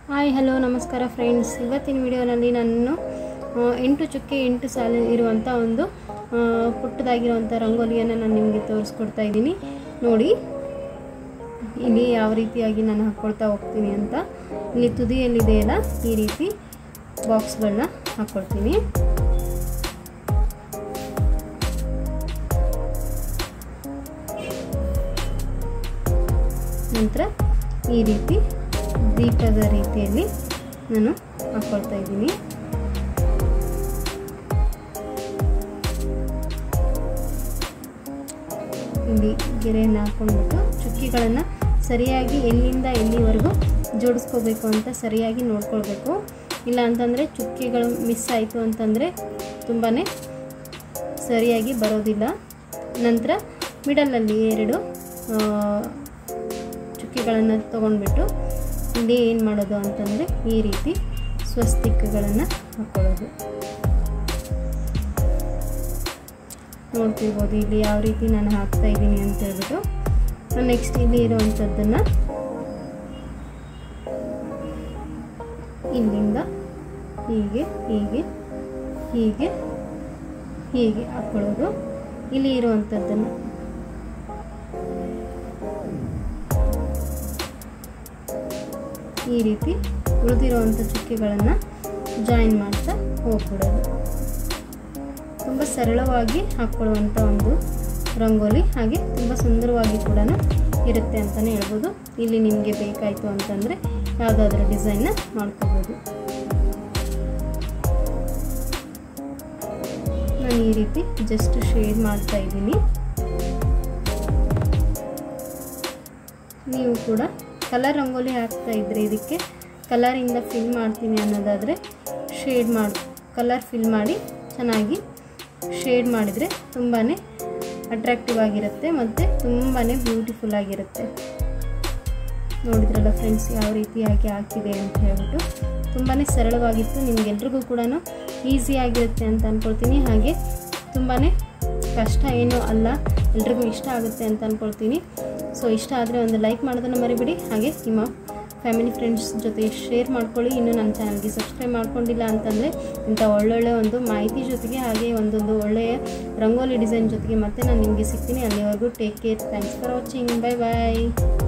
hi hello ನಮಸ್ಕಾರ friends ಇವತ್ತಿನ ವಿಡಿಯೋನಲ್ಲಿ ನಾನು ಆ, ಎಂಟು ಚುಕ್ಕೆ ಎಂಟು ಸಾಲು ಇರುವಂಥ ಒಂದು ಆ, ಪುಟ್ಟದಾಗಿರುವಂಥ ರಂಗೋಲಿಯನ್ನು ನಾನು ನಿಮಗೆ ತೋರಿಸ್ಕೊಡ್ತಾ ಇದ್ದೀನಿ ನೋಡಿ ಇಲ್ಲಿ ಯಾವ ರೀತಿಯಾಗಿ ನಾನು ಹಾಕ್ಕೊಳ್ತಾ ಹೋಗ್ತೀನಿ ಅಂತ ಇಲ್ಲಿ ತುದಿಯಲ್ಲಿದೆಯಲ್ಲ ಈ ರೀತಿ ಬಾಕ್ಸ್ಗಳನ್ನ ಹಾಕ್ಕೊಳ್ತೀನಿ ನಂತರ ಈ ರೀತಿ ದೀಪದ ರೀತಿಯಲ್ಲಿ ನಾನು ಹಾಕ್ಕೊಳ್ತಾ ಇದ್ದೀನಿ ಇಲ್ಲಿ ಗೆರೆಯನ್ನು ಹಾಕ್ಕೊಂಡ್ಬಿಟ್ಟು ಚುಕ್ಕಿಗಳನ್ನು ಸರಿಯಾಗಿ ಎಲ್ಲಿಂದ ಎಲ್ಲಿವರೆಗೂ ಜೋಡಿಸ್ಕೋಬೇಕು ಅಂತ ಸರಿಯಾಗಿ ನೋಡ್ಕೊಳ್ಬೇಕು ಇಲ್ಲ ಅಂತಂದರೆ ಚುಕ್ಕಿಗಳು ಮಿಸ್ ಆಯಿತು ಅಂತಂದರೆ ತುಂಬಾ ಸರಿಯಾಗಿ ಬರೋದಿಲ್ಲ ನಂತರ ಮಿಡಲಲ್ಲಿ ಎರಡು ಆ, ಚುಕ್ಕಿಗಳನ್ನು ತೊಗೊಂಡ್ಬಿಟ್ಟು ಇಲ್ಲಿ ಏನು ಮಾಡೋದು ಅಂತಂದರೆ ಈ ರೀತಿ ಸ್ವಸ್ತಿಕ್ಗಳನ್ನು ಹಾಕ್ಕೊಳ್ಳೋದು ನೋಡ್ತಿರ್ಬೋದು ಇಲ್ಲಿ ಯಾವ ರೀತಿ ನಾನು ಹಾಕ್ತಾ ಇದ್ದೀನಿ ಅಂತ ಹೇಳ್ಬಿಟ್ಟು ನೆಕ್ಸ್ಟ್ ಇಲ್ಲಿ ಇರುವಂಥದ್ದನ್ನು ಇಲ್ಲಿಂದ ಹೀಗೆ ಹೀಗೆ ಹೀಗೆ ಹೀಗೆ ಹಾಕ್ಕೊಳ್ಳೋದು ಇಲ್ಲಿ ಇರುವಂಥದ್ದನ್ನು ಈ ರೀತಿ ಉಳಿದಿರುವಂಥ ಚುಕ್ಕಿಗಳನ್ನು ಜಾಯಿನ್ ಮಾಡ್ತಾ ಹೋಗ್ಬಿಡೋದು ತುಂಬ ಸರಳವಾಗಿ ಹಾಕ್ಕೊಳ್ಳುವಂಥ ಒಂದು ರಂಗೋಲಿ ಹಾಗೆ ತುಂಬ ಸುಂದರವಾಗಿ ಕೂಡ ಇರುತ್ತೆ ಅಂತಲೇ ಹೇಳ್ಬೋದು ಇಲ್ಲಿ ನಿಮಗೆ ಬೇಕಾಯಿತು ಅಂತಂದರೆ ಯಾವುದಾದ್ರೂ ಡಿಸೈನ್ನ ಮಾಡ್ಕೋಬೋದು ನಾನು ಈ ರೀತಿ ಜಸ್ಟ್ ಶೇಡ್ ಮಾಡ್ತಾ ಇದ್ದೀನಿ ನೀವು ಕೂಡ ಕಲರ್ ರಂಗೋಲಿ ಹಾಕ್ತಾ ಇದ್ರೆ ಇದಕ್ಕೆ ಕಲರಿಂದ ಫಿಲ್ ಮಾಡ್ತೀನಿ ಅನ್ನೋದಾದರೆ ಶೇಡ್ ಮಾಡಿ ಕಲರ್ ಫಿಲ್ ಮಾಡಿ ಚೆನ್ನಾಗಿ ಶೇಡ್ ಮಾಡಿದರೆ ತುಂಬಾ ಅಟ್ರಾಕ್ಟಿವ್ ಆಗಿರುತ್ತೆ ಮತ್ತು ತುಂಬಾ ಬ್ಯೂಟಿಫುಲ್ ಆಗಿರುತ್ತೆ ನೋಡಿದ್ರಲ್ಲ ಫ್ರೆಂಡ್ಸ್ ಯಾವ ರೀತಿಯಾಗಿ ಹಾಕಿದೆ ಅಂತ ಹೇಳ್ಬಿಟ್ಟು ತುಂಬಾ ಸರಳವಾಗಿತ್ತು ನಿಮಗೆಲ್ರಿಗೂ ಕೂಡ ಈಸಿಯಾಗಿರುತ್ತೆ ಅಂತ ಅಂದ್ಕೊಳ್ತೀನಿ ಹಾಗೆ ತುಂಬಾ ಕಷ್ಟ ಏನೂ ಅಲ್ಲ ಎಲ್ರಿಗೂ ಇಷ್ಟ ಆಗುತ್ತೆ ಅಂತ ಅಂದ್ಕೊಳ್ತೀನಿ ಸೊ ಇಷ್ಟ ಆದರೆ ಒಂದು ಲೈಕ್ ಮಾಡೋದನ್ನು ಮರಿಬಿಡಿ ಹಾಗೆ ನಿಮ್ಮ ಫ್ಯಾಮಿಲಿ ಫ್ರೆಂಡ್ಸ್ ಜೊತೆ ಶೇರ್ ಮಾಡ್ಕೊಳ್ಳಿ ಇನ್ನು ನನ್ನ ಚಾನಲ್ಗೆ ಸಬ್ಸ್ಕ್ರೈಬ್ ಮಾಡ್ಕೊಂಡಿಲ್ಲ ಅಂತಂದರೆ ಇಂಥ ಒಳ್ಳೊಳ್ಳೆ ಒಂದು ಮಾಹಿತಿ ಜೊತೆಗೆ ಹಾಗೆ ಒಂದೊಂದು ಒಳ್ಳೆಯ ರಂಗೋಲಿ ಡಿಸೈನ್ ಜೊತೆಗೆ ಮತ್ತೆ ನಾನು ನಿಮಗೆ ಸಿಗ್ತೀನಿ ಅಲ್ಲಿವರೆಗೂ take care thanks for watching bye bye